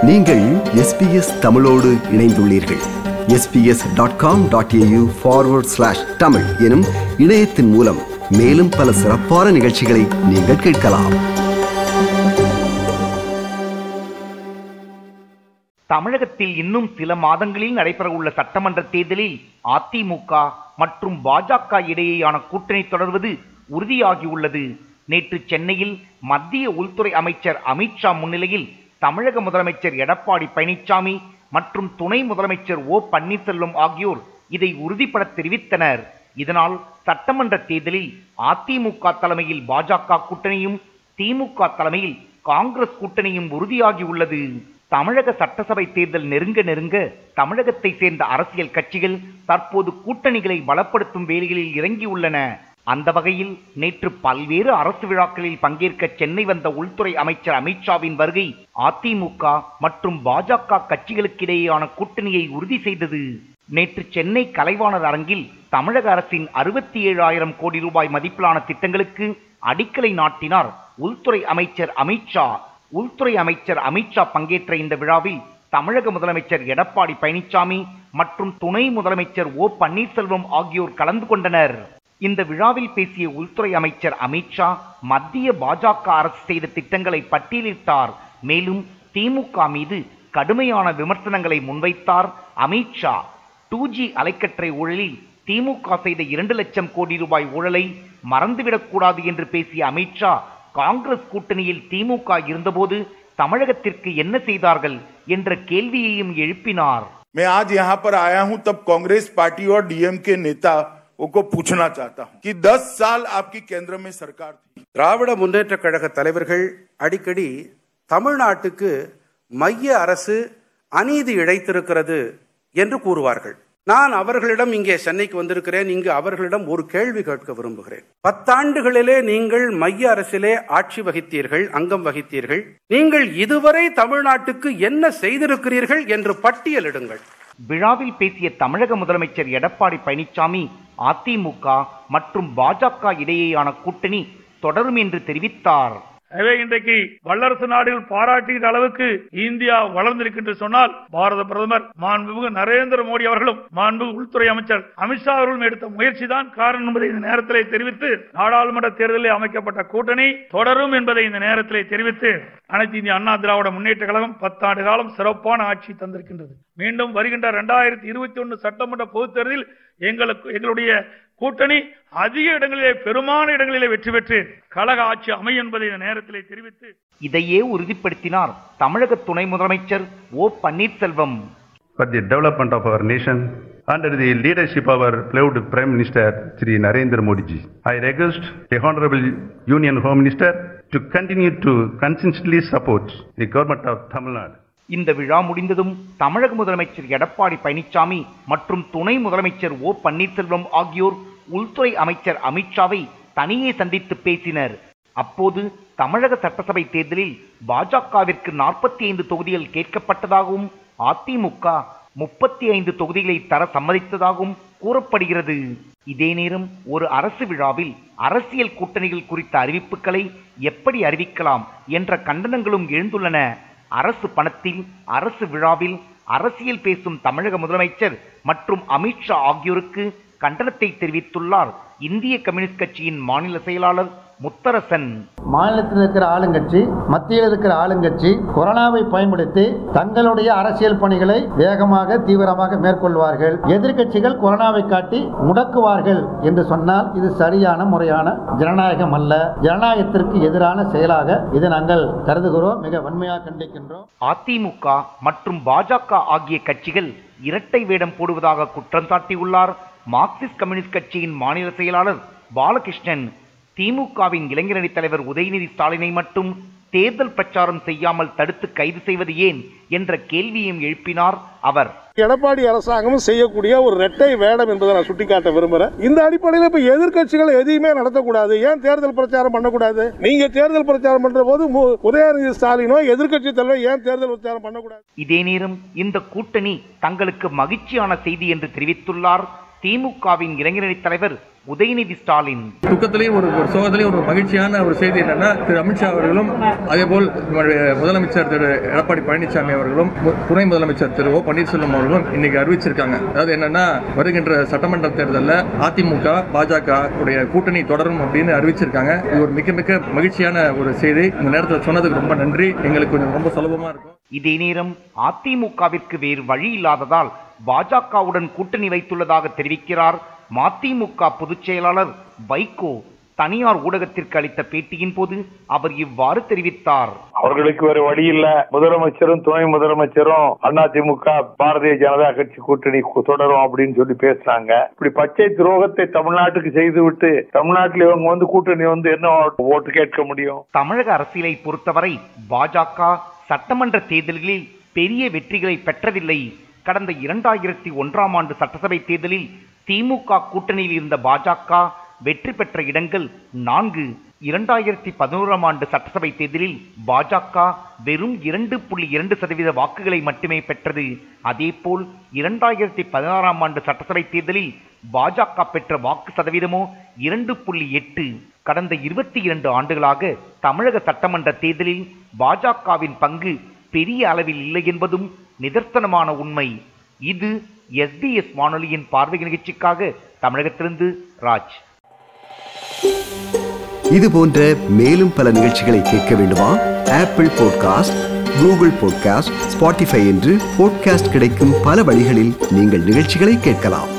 நீங்கள் எஸ்பிஎஸ் தமிழோடு இணைந்துள்ளீர்கள் SBS dot com dot AU forward slash Tamil எனும் இணையத்தின் மூலம் மேலும் பல சிறப்பான நிகழ்ச்சிகளை நீங்கள் கேட்கலாம் தமிழகத்தில் இன்னும் சில மாதங்களில் நடைபெறவுள்ள சட்டமன்ற தேர்தலில் அதிமுக மற்றும் பாஜக இடையேயான கூட்டணி தொடர்வது உறுதியாகியுள்ளது நேற்று சென்னையில் மத்திய உள்துறை அமைச்சர் அமித்ஷா முன்னிலையில் தமிழக முதலமைச்சர் எடப்பாடி பழனிசாமி மற்றும் துணை முதலமைச்சர் ஓ பன்னீர்செல்வம் ஆகியோர் இதை உறுதிபட தெரிவித்தனர் இதனால் சட்டமன்ற தேர்தலில் அதிமுக தலைமையில் பாஜக கூட்டணியும் திமுக தலைமையில் காங்கிரஸ் கூட்டணியும் உறுதியாகியுள்ளது தமிழக சட்டசபை தேர்தல் நெருங்க நெருங்க தமிழகத்தை சேர்ந்த அரசியல் கட்சிகள் தற்போது கூட்டணிகளை பலப்படுத்தும் வேலைகளில் இறங்கியுள்ளன அந்த வகையில் நேற்று பல்வேறு அரசு விழாக்களில் பங்கேற்க சென்னை வந்த உள்துறை அமைச்சர் அமித்ஷாவின் வருகை அதிமுக மற்றும் பாஜக கட்சிகளுக்கிடையேயான கூட்டணியை உறுதி செய்தது நேற்று சென்னை கலைவாணர் அரங்கில் தமிழக அரசின் அறுபத்தி ஏழாயிரம் கோடி ரூபாய் மதிப்பிலான திட்டங்களுக்கு அடிக்கலை நாட்டினார் உள்துறை அமைச்சர் அமித்ஷா உள்துறை அமைச்சர் அமித்ஷா பங்கேற்ற இந்த விழாவில் தமிழக முதலமைச்சர் எடப்பாடி பழனிசாமி மற்றும் துணை முதலமைச்சர் ஓ பன்னீர்செல்வம் ஆகியோர் கலந்து கொண்டனர் இந்த விழாவில் பேசிய உள்துறை அமைச்சர் அமித்ஷா மத்திய பாஜக அரசு செய்த திட்டங்களை பட்டியலிட்டார் மேலும் திமுக மீது கடுமையான விமர்சனங்களை முன்வைத்தார் அமித்ஷா டூ ஜி அலைக்கற்றை ஊழலில் திமுக செய்த இரண்டு லட்சம் கோடி ரூபாய் ஊழலை மறந்துவிடக்கூடாது என்று பேசிய அமித்ஷா காங்கிரஸ் கூட்டணியில் திமுக இருந்தபோது தமிழகத்திற்கு என்ன செய்தார்கள் என்ற கேள்வியையும் எழுப்பினார் मैं आज यहाँ पर आया हूँ तब कांग्रेस पार्टी और डीएम के नेता को पूछना चाहता हूँ कि 10 साल आपकी केंद्र में सरकार थी திராவிட முன்னேற்ற கழக தலைவர்கள் அடிக்கடி தமிழ்நாட்டுக்கு மைய அரசு அநீதி இழைத்திருக்கிறது என்று கூறுவார்கள் நான் அவர்களிடம் இங்கே சென்னைக்கு வந்திருக்கிறேன் இங்கு அவர்களிடம் ஒரு கேள்வி கேட்க விரும்புகிறேன் பத்தாண்டுகளிலே நீங்கள் மைய அரசிலே ஆட்சி வகித்தீர்கள் அங்கம் வகித்தீர்கள் நீங்கள் இதுவரை தமிழ்நாட்டுக்கு என்ன செய்திருக்கிறீர்கள் என்று பட்டியலிடுங்கள் விழாவில் பேசிய தமிழக முதலமைச்சர் எடப்பாடி பழனிசாமி அதிமுக மற்றும் பாஜக இடையேயான கூட்டணி தொடரும் என்று தெரிவித்தார் எனவே இன்றைக்கு வல்லரசு நாடுகள் பாராட்டுகிற அளவுக்கு இந்தியா வளர்ந்திருக்கின்ற சொன்னால் பாரத பிரதமர் மாண்புமிகு நரேந்திர மோடி அவர்களும் மாண்புமிகு உள்துறை அமைச்சர் அமித்ஷா அவர்களும் எடுத்த முயற்சி தான் காரணம் என்பதை இந்த நேரத்திலே தெரிவித்து நாடாளுமன்ற தேர்தலில் அமைக்கப்பட்ட கூட்டணி தொடரும் என்பதை இந்த நேரத்திலே தெரிவித்து அனைத்து இந்திய அண்ணா திராவிட முன்னேற்ற கழகம் பத்தாண்டு காலம் சிறப்பான ஆட்சி தந்திருக்கின்றது மீண்டும் வருகின்ற இரண்டாயிரத்தி இருபத்தி ஒன்னு சட்டமன்ற பொதுத் தேர்தலில் எங்களுக்கு எங்களுடைய கூட்டணி அதிக இடங்களிலே பெருமான இடங்களிலே வெற்றி பெற்று கழக ஆட்சி அமையும் என்பதை இந்த நேரத்திலே தெரிவித்து இதையே உறுதிப்படுத்தினார் தமிழக துணை முதலமைச்சர் ஓ Panneerselvam for the development of our nation under the leadership of our beloved Prime Minister Sri Narendra Modi ji. I request the Honorable Union Home Minister to continue to consistently support the government of Tamil Nadu. இந்த விழா முடிந்ததும் தமிழக முதலமைச்சர் எடப்பாடி பழனிசாமி மற்றும் துணை முதலமைச்சர் ஓ பன்னீர்செல்வம் ஆகியோர் உள்துறை அமைச்சர் அமித்ஷாவை தனியே சந்தித்து பேசினர் அப்போது தமிழக சட்டசபை தேர்தலில் பாஜகவிற்கு நாற்பத்தி ஐந்து தொகுதிகள் கேட்கப்பட்டதாகவும் அதிமுக முப்பத்தி ஐந்து தொகுதிகளை தர சம்மதித்ததாகவும் கூறப்படுகிறது இதே நேரம் ஒரு அரசு விழாவில் அரசியல் கூட்டணிகள் குறித்த அறிவிப்புகளை எப்படி அறிவிக்கலாம் என்ற கண்டனங்களும் எழுந்துள்ளன அரசு பணத்தில் அரசு விழாவில் அரசியல் பேசும் தமிழக முதலமைச்சர் மற்றும் அமித்ஷா ஆகியோருக்கு கண்டனத்தை தெரிவித்துள்ளார் இந்திய கம்யூனிஸ்ட் கட்சியின் மாநில செயலாளர் முத்தரசன் மாநிலத்தில் இருக்கிற ஆளுங்கட்சி மத்தியில் இருக்கிற ஆளுங்கட்சி கொரோனாவை பயன்படுத்தி தங்களுடைய அரசியல் பணிகளை வேகமாக தீவிரமாக மேற்கொள்வார்கள் எதிர்க்கட்சிகள் கொரோனாவை காட்டி முடக்குவார்கள் என்று சொன்னால் இது சரியான முறையான ஜனநாயகம் அல்ல ஜனநாயகத்திற்கு எதிரான செயலாக இதை நாங்கள் கருதுகிறோம் மிக வன்மையாக கண்டிக்கின்றோம் அதிமுக மற்றும் பாஜக ஆகிய கட்சிகள் இரட்டை வேடம் போடுவதாக குற்றம் சாட்டியுள்ளார் மார்க்சிஸ்ட் கம்யூனிஸ்ட் கட்சியின் மாநில செயலாளர் பாலகிருஷ்ணன் திமுகவின் இளைஞரணி தலைவர் உதயநிதி ஸ்டாலினை மட்டும் தேர்தல் பிரச்சாரம் செய்யாமல் தடுத்து கைது செய்வது ஏன் என்ற கேள்வியையும் எழுப்பினார் அவர் எடப்பாடி அரசாங்கமும் செய்யக்கூடிய ஒரு ரெட்டை வேடம் என்பதை நான் சுட்டிக்காட்ட விரும்புறேன் இந்த அடிப்படையில் இப்ப எதிர்க்கட்சிகள் எதையுமே நடத்தக்கூடாது ஏன் தேர்தல் பிரச்சாரம் பண்ணக்கூடாது நீங்க தேர்தல் பிரச்சாரம் பண்ற போது மு- உதயநிதி ஸ்டாலினோ எதிர்க்கட்சி தலைவர் ஏன் தேர்தல் பிரச்சாரம் பண்ணக்கூடாது இதே நேரம் இந்த கூட்டணி தங்களுக்கு மகிழ்ச்சியான செய்தி என்று தெரிவித்துள்ளார் திமுகவின் இளைஞரணித் தலைவர் உதயநிதி ஸ்டாலின் துக்கத்திலையும் ஒரு ஒரு சோகத்திலையும் ஒரு மகிழ்ச்சியான ஒரு செய்தி என்னன்னா திரு அமித்ஷா அவர்களும் அதேபோல் நம்முடைய முதலமைச்சர் திரு எடப்பாடி பழனிசாமி அவர்களும் மு- துணை முதலமைச்சர் திரு ஓ பன்னீர்செல்வம் அவர்களும் இன்னைக்கு அறிவிச்சிருக்காங்க அதாவது என்னன்னா வருகின்ற சட்டமன்ற தேர்தலில் அதிமுக பாஜக உடைய கூட்டணி தொடரும் அப்படின்னு அறிவிச்சிருக்காங்க இது ஒரு மிக மிக மகிழ்ச்சியான ஒரு செய்தி இந்த நேரத்தில் சொன்னதுக்கு ரொம்ப நன்றி எங்களுக்கு கொஞ்சம் ரொம்ப சுலபமா இருக்கும் இதே நேரம் அதிமுகவிற்கு வேறு வழி இல்லாததால் பாஜகவுடன் கூட்டணி வைத்துள்ளதாக தெரிவிக்கிறார் மதிமுக பொதுச் செயலாளர் வைகோ தனியார் ஊடகத்திற்கு அளித்த பேட்டியின் போது அவர் இவ்வாறு தெரிவித்தார் அவர்களுக்கு வேற வழி இல்ல முதலமைச்சரும் துணை முதலமைச்சரும் அதிமுக பாரதிய ஜனதா கட்சி கூட்டணி கு- தொடரும் அப்படின்னு சொல்லி பேசுறாங்க இப்படி பச்சை துரோகத்தை தமிழ்நாட்டுக்கு செய்துவிட்டு தமிழ்நாட்டில் இவங்க வந்து கூட்டணி வந்து என்ன ஓட்டு கேட்க முடியும் தமிழக அரசியலை பொறுத்தவரை பாஜக சட்டமன்ற தேர்தல்களில் பெரிய வெற்றிகளை பெற்றதில்லை கடந்த இரண்டாயிரத்தி ஒன்றாம் ஆண்டு சட்டசபை தேர்தலில் திமுக கூட்டணியில் இருந்த பாஜக வெற்றி பெற்ற இடங்கள் நான்கு இரண்டாயிரத்தி பதினோராம் ஆண்டு சட்டசபை தேர்தலில் பாஜக வெறும் இரண்டு புள்ளி இரண்டு சதவீத வாக்குகளை மட்டுமே பெற்றது அதேபோல் இரண்டாயிரத்தி பதினாறாம் ஆண்டு சட்டசபை தேர்தலில் பாஜக பெற்ற வாக்கு சதவீதமோ இரண்டு புள்ளி எட்டு கடந்த இருபத்தி இரண்டு ஆண்டுகளாக தமிழக சட்டமன்ற தேர்தலில் பாஜகவின் பங்கு பெரிய அளவில் இல்லை என்பதும் நிதர்சனமான உண்மை இது எஸ்பிஎஸ் வானொலியின் பார்வை நிகழ்ச்சிக்காக தமிழகத்திலிருந்து ராஜ் இது போன்ற மேலும் பல நிகழ்ச்சிகளை கேட்க வேண்டுமா Apple podcast Google podcast Spotify என்று பாட்காஸ்ட் கிடைக்கும் பல வழிகளில் நீங்கள் நிகழ்ச்சிகளை கேட்கலாம்